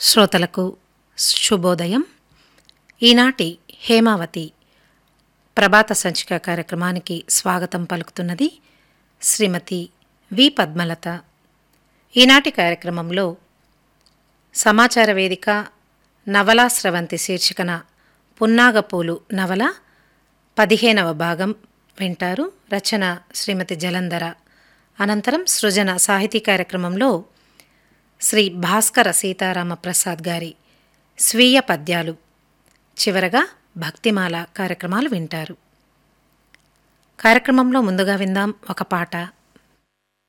శ్రోతలకు శుభోదయం ఈనాటి హేమావతి ప్రభాత సంచిక కార్యక్రమానికి స్వాగతం పలుకుతున్నది శ్రీమతి వి పద్మలత ఈనాటి కార్యక్రమంలో సమాచార వేదిక నవలా స్రవంతి శీర్షికన పున్నాగపూలు నవల పదిహేనవ భాగం వింటారు రచన శ్రీమతి జలంధర అనంతరం సృజన సాహితీ కార్యక్రమంలో శ్రీ భాస్కర సీతారామ ప్రసాద్ గారి స్వీయ పద్యాలు చివరగా భక్తిమాల కార్యక్రమాలు వింటారు కార్యక్రమంలో ముందుగా విందాం ఒక పాట